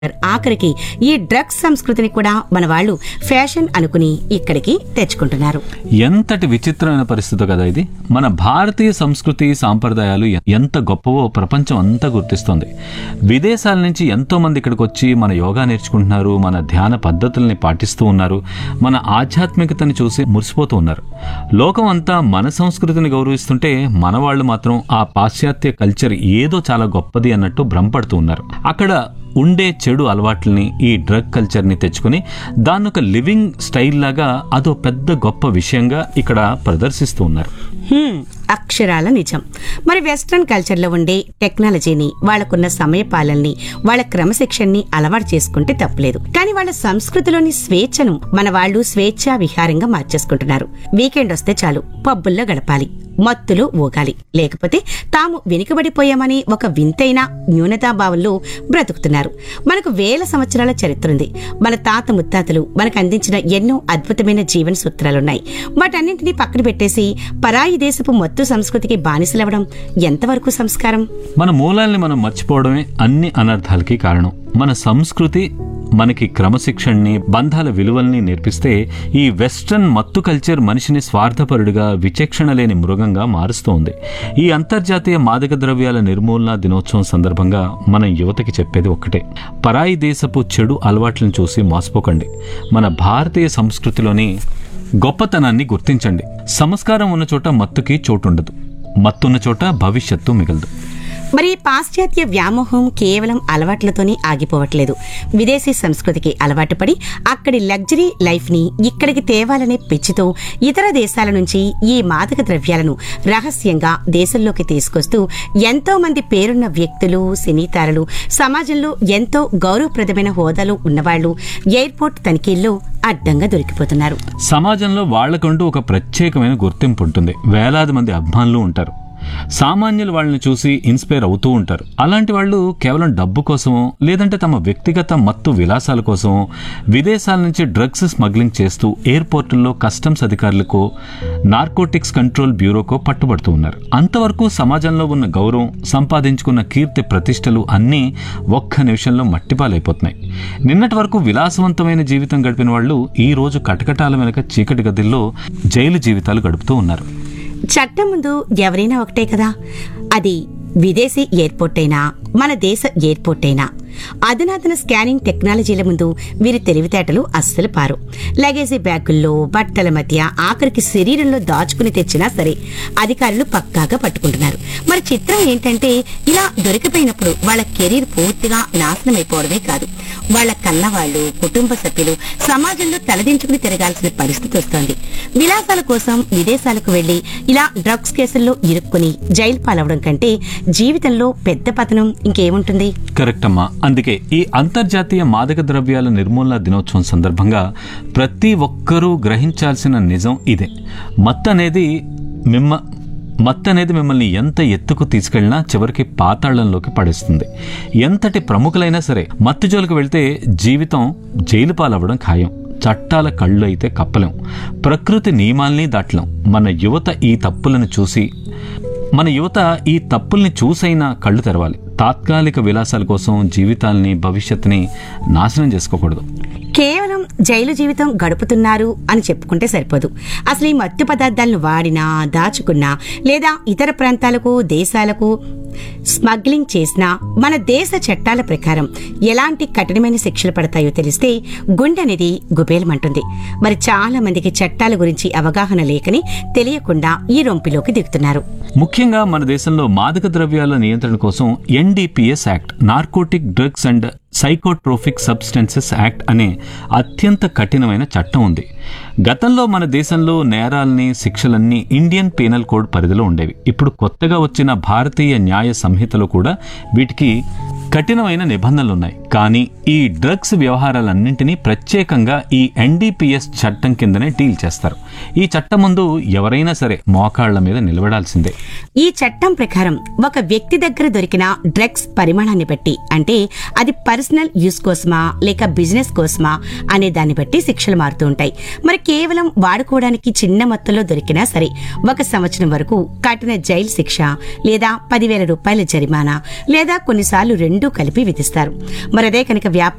ఆఖరికి ఈ డ్రగ్స్ సంస్కృతిని కూడా మన వాళ్ళు ఫ్యాషన్ అనుకుని ఇక్కడికి తెచ్చుకుంటున్నారు ఎంతటి విచిత్రమైన పరిస్థితి కదా ఇది మన భారతీయ సంస్కృతి సాంప్రదాయాలు ఎ- ఎంత గొప్పవో ప్రపంచం అంతా గుర్తిస్తుంది విదేశాల నుంచి ఎంతో మంది ఇక్కడికి వచ్చి మన యోగా నేర్చుకుంటున్నారు మన ధ్యాన పద్ధతుల్ని పాటిస్తూ ఉన్నారు మన ఆధ్యాత్మికతని చూసి మురిసిపోతూ ఉన్నారు లోకం అంతా మన సంస్కృతిని గౌరవిస్తుంటే మన వాళ్ళు మాత్రం ఆ పాశ్చాత్య కల్చర్ ఏదో చాలా గొప్పది అన్నట్టు భ్రమపడుతూ ఉన్నారు అక్కడ ఉండే చెడు అలవాట్లని ఈ డ్రగ్ కల్చర్ని తెచ్చుకుని దాన్ని ఒక లివింగ్ స్టైల్ లాగా అదో పెద్ద గొప్ప విషయంగా ఇక్కడ ప్రదర్శిస్తూ ఉన్నారు హ్మ్, అక్షరాల నిజం మరి వెస్ట్రన్ కల్చర్లో ఉండే టెక్నాలజీని వాళ్ళకున్న సమయ పాలనని వాళ్ళ క్రమశిక్షణని అలవాటు చేసుకుంటే తప్పలేదు కానీ వాళ్ళ సంస్కృతిలోని స్వేచ్ఛను మన వాళ్ళు స్వేచ్ఛా విహారంగా మార్చేసుకుంటున్నారు వీకెండ్ వస్తే చాలు పబ్బుల్లో గడపాలి మత్తులు ఊగాలి లేకపోతే తాము వెనుకబడిపోయామని ఒక వింతైన న్యూనతాభావంలో బ్రతుకుతున్నారు మనకు వేల సంవత్సరాల చరిత్ర ఉంది మన తాత ముత్తాతలు మనకు అందించిన ఎన్నో అద్భుతమైన జీవన సూత్రాలున్నాయి వాటన్నింటినీ పక్కన పెట్టేసి పరాయి దేశపు మత్తు సంస్కృతికి బానిసలవడం ఎంతవరకు సంస్కారం మన మూలాల్ని మనం మర్చిపోవడమే అన్ని అనర్థాలకి కారణం మన సంస్కృతి మనకి క్రమశిక్షణని బంధాల విలువల్ని నేర్పిస్తే ఈ వెస్ట్రన్ మత్తు కల్చర్ మనిషిని స్వార్థపరుడిగా విచక్షణ లేని మృగంగా మారుస్తూ ఉంది ఈ అంతర్జాతీయ మాదక ద్రవ్యాల నిర్మూలన దినోత్సవం సందర్భంగా మనం యువతకి చెప్పేది ఒక్కటే పరాయి దేశపు చెడు అలవాట్లను చూసి మోసపోకండి మన భారతీయ సంస్కృతిలోని గొప్పతనాన్ని గుర్తించండి సంస్కారం ఉన్న చోట మత్తుకి చోటుండదు మత్తున్న చోట భవిష్యత్తు మిగలదు మరి పాశ్చాత్య వ్యామోహం కేవలం అలవాట్లతోనే ఆగిపోవట్లేదు విదేశీ సంస్కృతికి అలవాటు పడి అక్కడి లగ్జరీ లైఫ్ ని ఇక్కడికి తేవాలనే పిచ్చితో ఇతర దేశాల నుంచి ఈ మాదక ద్రవ్యాలను రహస్యంగా దేశంలోకి తీసుకొస్తూ ఎంతో మంది పేరున్న వ్యక్తులు సినీతారలు సమాజంలో ఎంతో గౌరవప్రదమైన హోదాలో ఉన్నవాళ్లు ఎయిర్పోర్ట్ తనిఖీల్లో అడ్డంగా దొరికిపోతున్నారు సమాజంలో వాళ్లకంటూ ఒక ప్రత్యేకమైన గుర్తింపు ఉంటుంది వేలాది మంది అభిమానులు ఉంటారు సామాన్యులు వాళ్ళని చూసి ఇన్స్పైర్ అవుతూ ఉంటారు అలాంటి వాళ్ళు కేవలం డబ్బు కోసమో లేదంటే తమ వ్యక్తిగత మత్తు విలాసాల కోసమో విదేశాల నుంచి డ్రగ్స్ స్మగ్లింగ్ చేస్తూ ఎయిర్పోర్టుల్లో కస్టమ్స్ అధికారులకు నార్కోటిక్స్ కంట్రోల్ బ్యూరోకో పట్టుబడుతూ ఉన్నారు అంతవరకు సమాజంలో ఉన్న గౌరవం సంపాదించుకున్న కీర్తి ప్రతిష్టలు అన్నీ ఒక్క నిమిషంలో మట్టిపాలైపోతున్నాయి నిన్నటి వరకు విలాసవంతమైన జీవితం గడిపిన వాళ్ళు ఈ రోజు కటకటాల వెనక చీకటి గదిల్లో జైలు జీవితాలు గడుపుతూ ఉన్నారు చట్టం ముందు ఎవరైనా ఒకటే కదా అది విదేశీ ఎయిర్పోర్ట్ అయినా మన దేశ ఎయిర్పోర్ట్ అయినా అధునాతన స్కానింగ్ టెక్నాలజీల ముందు వీరి తెలివితేటలు అస్సలు పారు లగేజీ బ్యాగుల్లో బట్టల మధ్య ఆఖరికి శరీరంలో దాచుకుని తెచ్చినా సరే అధికారులు పక్కాగా పట్టుకుంటున్నారు మరి చిత్రం ఏంటంటే ఇలా దొరికిపోయినప్పుడు వాళ్ళ కెరీర్ పూర్తిగా నాశనం అయిపోవడమే కాదు వాళ్ళ కన్నవాళ్ళు కుటుంబ సభ్యులు సమాజంలో తలదించుకుని తిరగాల్సిన పరిస్థితి వస్తోంది విలాసాల కోసం విదేశాలకు వెళ్లి ఇలా డ్రగ్స్ కేసుల్లో ఇరుక్కుని జైలు పాలవడం కంటే జీవితంలో పెద్ద పతనం ఇంకేముంటుంది కరెక్ట్ అమ్మా అందుకే ఈ అంతర్జాతీయ మాదక ద్రవ్యాల నిర్మూలన దినోత్సవం సందర్భంగా ప్రతి ఒక్కరూ గ్రహించాల్సిన నిజం ఇదే మత్ అనేది మిమ్మ మత్ అనేది మిమ్మల్ని ఎంత ఎత్తుకు తీసుకెళ్లినా చివరికి పాతాళంలోకి పడేస్తుంది ఎంతటి ప్రముఖులైనా సరే మత్తు జోలికి వెళ్తే జీవితం జైలు పాలవ్వడం ఖాయం చట్టాల కళ్ళు అయితే కప్పలేం ప్రకృతి నియమాల్ని దాటలేం మన యువత ఈ తప్పులను చూసి మన యువత ఈ తప్పుల్ని చూసైనా కళ్ళు తెరవాలి తాత్కాలిక విలాసాల కోసం జీవితాల్ని భవిష్యత్తుని నాశనం చేసుకోకూడదు కేవలం జైలు జీవితం గడుపుతున్నారు అని చెప్పుకుంటే సరిపోదు అసలు ఈ మత్తు పదార్థాలను వాడినా దాచుకున్నా లేదా ఇతర ప్రాంతాలకు దేశాలకు స్మగ్లింగ్ చేసినా మన దేశ చట్టాల ప్రకారం ఎలాంటి కఠినమైన శిక్షలు పడతాయో తెలిస్తే గుండె అనేది గుబేలమంటుంది మరి చాలా మందికి చట్టాల గురించి అవగాహన లేకని తెలియకుండా ఈ రొంపిలోకి దిగుతున్నారు ముఖ్యంగా మన దేశంలో మాదక ద్రవ్యాల నియంత్రణ కోసం NDPS act narcotic drugs and psychotropic substances act అనే అత్యంత కఠినమైన చట్టం ఉంది గతంలో మన దేశంలో నేరాల్ని శిక్షలన్నీ ఇండియన్ పీనల్ కోడ్ పరిధిలో ఉండేవి ఇప్పుడు కొత్తగా వచ్చిన భారతీయ న్యాయ సంహితలో కూడా వీటికి కఠినమైన నిబంధనలు ఉన్నాయి కానీ ఈ డ్రగ్స్ వ్యవహారాలన్నింటినీ ప్రత్యేకంగా ఈ ఎన్డీపీఎస్ చట్టం కిందనే డీల్ చేస్తారు ఈ చట్టం ముందు ఎవరైనా సరే మోకాళ్ల మీద నిలబడాల్సిందే ఈ చట్టం ప్రకారం ఒక వ్యక్తి దగ్గర దొరికిన డ్రగ్స్ పరిమాణాన్ని బట్టి అంటే అది పర్సనల్ యూస్ కోసమా లేక బిజినెస్ కోసమా అనే దాన్ని బట్టి శిక్షలు మారుతూ ఉంటాయి మరి కేవలం వాడుకోవడానికి చిన్న మొత్తంలో దొరికినా సరే ఒక సంవత్సరం వరకు కఠిన జైలు శిక్ష లేదా పదివేల రూపాయల జరిమానా లేదా కొన్నిసార్లు రెండు రెండూ కలిపి విధిస్తారు మరి అదే కనుక వ్యాపారం